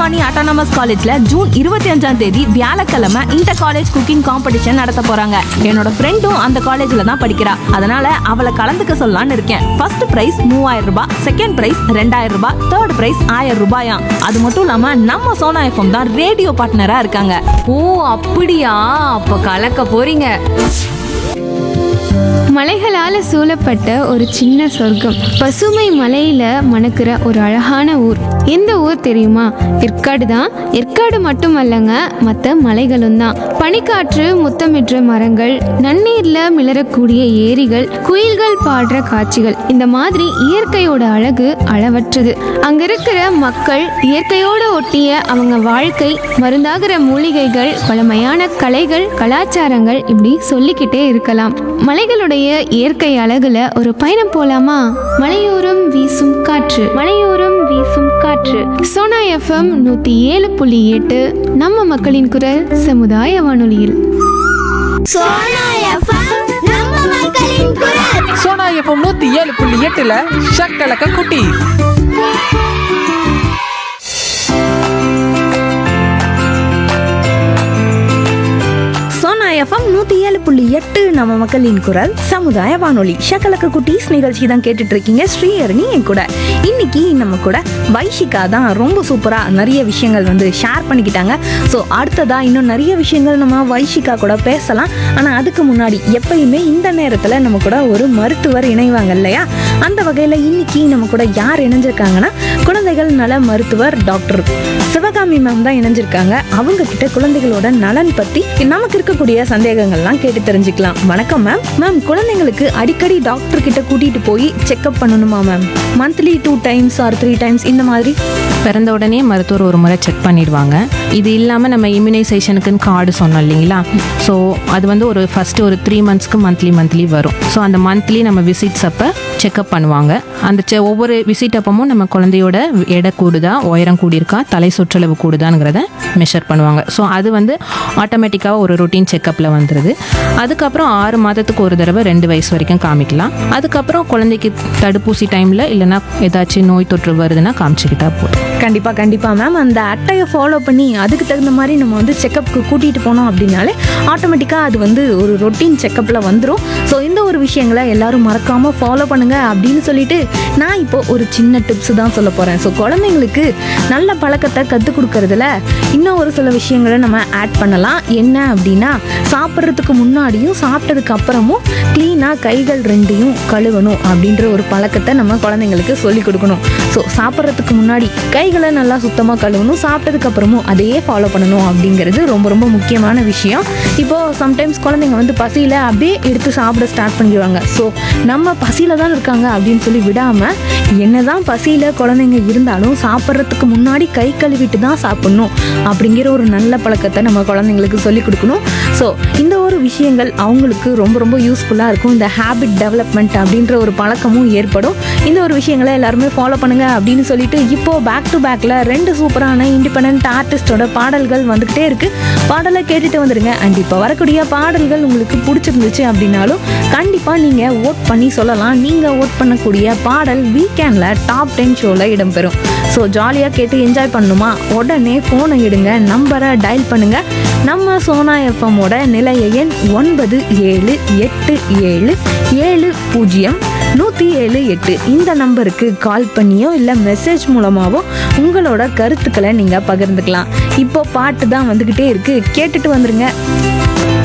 Sirkazhi autonomous காலேஜ்ல June இருபத்தி அஞ்சாம் தேதி வியாழக்கிழமை இன்டர் காலேஜ் குக்கிங் காம்படிஷன் நடத்த போறாங்க என்னோட ஃப்ரெண்டும் அந்த காலேஜ்ல தான் படிக்கிறா அதனால அவளை கலந்துக்க சொல்லலாம்னு இருக்கேன் ஃபர்ஸ்ட் பிரைஸ் மூவாயிரம் ரூபாய் செகண்ட் பிரைஸ் ரெண்டாயிரம் ரூபாய் தேர்ட் பிரைஸ் ஆயிரம் ரூபாயாம் அது மட்டும் இல்லாம நம்ம சோனா எஃப்எம் தான் ரேடியோ பார்ட்னரா இருக்காங்க ஓ அப்படியா அப்ப கலக்க போறீங்க மலைகளால சூழப்பட்ட ஒரு சின்ன சொர்க்கம் பசுமை மலையில மணக்கிற ஒரு அழகான ஊர் எந்த ஊர் தெரியுமா ஏற்காடு தான் ஏற்காடு மட்டுமல்லங்க மற்ற மலைகளும் தான் பனிக்காற்று முத்தமிடுற மரங்கள் நன்னீர்ல மிளறக்கூடிய ஏரிகள் குயில்கள் பாடுற காட்சிகள் இந்த மாதிரி இயற்கையோட அழகு அளவற்றது அங்க இருக்கிற மக்கள் இயற்கையோட ஒட்டிய அவங்க வாழ்க்கை மருந்தாகிற மூலிகைகள் பழமையான கலைகள் கலாச்சாரங்கள் இப்படி சொல்லிக்கிட்டே இருக்கலாம் மலைகளுடைய இயற்கை அழகுல ஒரு பயணம் போலாமா மலையோரம் வீசும் காற்று மலையோரம் வீசும் காற்று சோனா எஃப்எம் நூத்தி ஏழு புள்ளி எட்டு நம்ம மக்களின் குரல் சமுதாய வானொலியில் சோனா எஃப்எம் நம்ம மக்களின் குரல் சோனா எஃப்எம் நூத்தி ஏழு புள்ளி எட்டுல ஷக்கலக்க குட்டி சோனா எஃப்எம் நூத்தி ஏழு புள்ளி எட்டு நம்ம மக்களின் குரல் சமுதாய வானொலி ஷக்கலக்க குட்டீஸ் நிகழ்ச்சி தான் கேட்டுட்டு இருக்கீங்க ஸ்ரீஹரணி என் கூட இன்னைக்கு நம்ம கூட வைஷிகா தான் ரொம்ப சூப்பரா நிறைய விஷயங்கள் வந்து ஷேர் பண்ணிக்கிட்டாங்க ஸோ அடுத்ததா இன்னும் நிறைய விஷயங்கள் நம்ம வைஷிகா கூட பேசலாம் ஆனா அதுக்கு முன்னாடி எப்பயுமே இந்த நேரத்துல நம்ம கூட ஒரு மருத்துவர் இணைவாங்க இல்லையா அந்த வகையில இன்னைக்கு நம்ம கூட யார் இணைஞ்சிருக்காங்கன்னா குழந்தைகள் நல மருத்துவர் டாக்டர் சிவகாமி மேம் தான் இணைஞ்சிருக்காங்க அவங்க கிட்ட குழந்தைகளோட நலன் பத்தி நமக்கு இருக்கக்கூடிய சந்தேகங்கள்லாம் கேட்டு தெரிஞ்சுக்கலாம் வணக்கம் மேம் மேம் குழந்தைங்களுக்கு அடிக்கடி டாக்டர் கிட்ட கூட்டிட்டு போய் செக்அப் பண்ணணுமா ma'am monthly two times or three times இந்த மாதிரி பிறந்த உடனே மருத்துவர் ஒரு முறை செக் பண்ணிடுவாங்க இது இல்லாமல் நம்ம இம்யூனைசேஷனுக்குன்னு கார்டு சொன்னோம் இல்லைங்களா ஸோ அது வந்து ஒரு ஃபஸ்ட்டு ஒரு த்ரீ மந்த்ஸ்க்கு மந்த்லி மந்த்லி வரும் ஸோ அந்த மந்த்லி நம்ம விசிட்ஸ் அப்போ செக்அப் பண்ணுவாங்க அந்த செ ஒவ்வொரு விசிட் அப்பமும் நம்ம குழந்தையோட எடை கூடுதா உயரம் கூடியிருக்கா தலை சுற்றளவு கூடுதாங்கிறத மெஷர் பண்ணுவாங்க ஸோ அது வந்து ஆட்டோமேட்டிக்காக ஒரு ரொட்டீன் செக்கப்பில் வந்துடுது அதுக்கப்புறம் ஆறு மாதத்துக்கு ஒரு தடவை ரெண்டு வயசு வரைக்கும் காமிக்கலாம் அதுக்கப்புறம் குழந்தைக்கு தடுப்பூசி டைமில் இல்லைன்னா ஏதாச்சும் நோய் தொற்று வருதுன்னா காமிச்சிக்கிட்டா போதும் கண்டிப்பா கண்டிப்பா மேம் அந்த அட்டையை ஃபாலோ பண்ணி அதுக்கு தகுந்த மாதிரி நம்ம வந்து செக்கப்க்கு கூட்டிட்டு போனோம் அப்படின்னாலே ஆட்டோமேட்டிக்கா அது வந்து ஒரு ரொட்டீன் செக்கப்ல வந்துடும் ஸோ இந்த ஒரு விஷயங்களை எல்லாரும் மறக்காம ஃபாலோ பண்ணுங்க அப்படின்னு சொல்லிட்டு நான் இப்போ ஒரு சின்ன டிப்ஸ் தான் சொல்ல போறேன் ஸோ குழந்தைங்களுக்கு நல்ல பழக்கத்தை கற்றுக் கொடுக்கறதுல இன்னும் ஒரு சில விஷயங்களை நம்ம ஆட் பண்ணலாம் என்ன அப்படின்னா சாப்பிட்றதுக்கு முன்னாடியும் சாப்பிட்டதுக்கு அப்புறமும் க்ளீனாக கைகள் ரெண்டையும் கழுவணும் அப்படின்ற ஒரு பழக்கத்தை நம்ம குழந்தைங்களுக்கு சொல்லி கொடுக்கணும் ஸோ சாப்பிட்றதுக்கு முன்னாடி கைகளை நல்லா சுத்தமாக கழுவணும் சாப்பிட்டதுக்கு அப்புறமும் அதையே ஃபாலோ பண்ணணும் அப்படிங்கிறது ரொம்ப ரொம்ப முக்கியமான விஷயம் இப்போது சம்டைம்ஸ் குழந்தைங்க வந்து பசியில் அப்படியே எடுத்து சாப்பிட ஸ்டார்ட் பண்ணிடுவாங்க ஸோ நம்ம பசியில் தான் இருக்காங்க அப்படின்னு சொல்லி விடாமல் என்னதான் பசியில் குழந்தைங்க இருந்தாலும் சாப்பிட்றதுக்கு முன்னாடி கை கழுவிட்டு தான் சாப்பிடணும் அப்படிங்கிற ஒரு நல்ல பழக்கத்தை நம்ம குழந்தைங்களுக்கு சொல்லி கொடுக்கணும் ஸோ இந்த ஒரு விஷயங்கள் அவங்களுக்கு ரொம்ப ரொம்ப யூஸ்ஃபுல்லாக இருக்கும் இந்த ஹேபிட் டெவலப்மெண்ட் அப்படின்ற ஒரு பழக்கமும் ஏற்படும் இந்த ஒரு விஷயங்களை எல்லாருமே ஃபாலோ பண்ணுங்க அப்படின்னு சொல்லிட்டு இப்போ பேக் டு பேக்கில் ரெண்டு சூப்பரான இண்டிபெண்ட் ஆர்டிஸ்டோட பாடல்கள் வந்துக்கிட்டே இருக்கு பாடலை கேட்டுட்டு வந்துடுங்க அண்ட் இப்போ வரக்கூடிய பாடல்கள் உங்களுக்கு பிடிச்சிருந்துச்சு அப்படின்னாலும் கண்டிப்பாக நீங்கள் ஓட் பண்ணி சொல்லலாம் நீங்கள் ஓட் பண்ணக்கூடிய பாடல் வீக்கெண்டில் டாப் டென் ஷோவில் இடம்பெறும் ஸோ ஜாலியாக கேட்டு என்ஜாய் பண்ணணுமா உடனே ஃபோனை எடுங்க நம்பரை டயல் பண்ணுங்க நம்ம சோனா எஃப்எம்மோட நிலைய எண் ஒன்பது ஏழு எட்டு ஏழு ஏழு பூஜ்ஜியம் நூற்றி ஏழு எட்டு இந்த நம்பருக்கு கால் பண்ணியோ இல்லை மெசேஜ் மூலமாவோ உங்களோட கருத்துக்களை நீங்கள் பகிர்ந்துக்கலாம் இப்போ பாட்டு தான் வந்துக்கிட்டே இருக்கு கேட்டுட்டு வந்துருங்க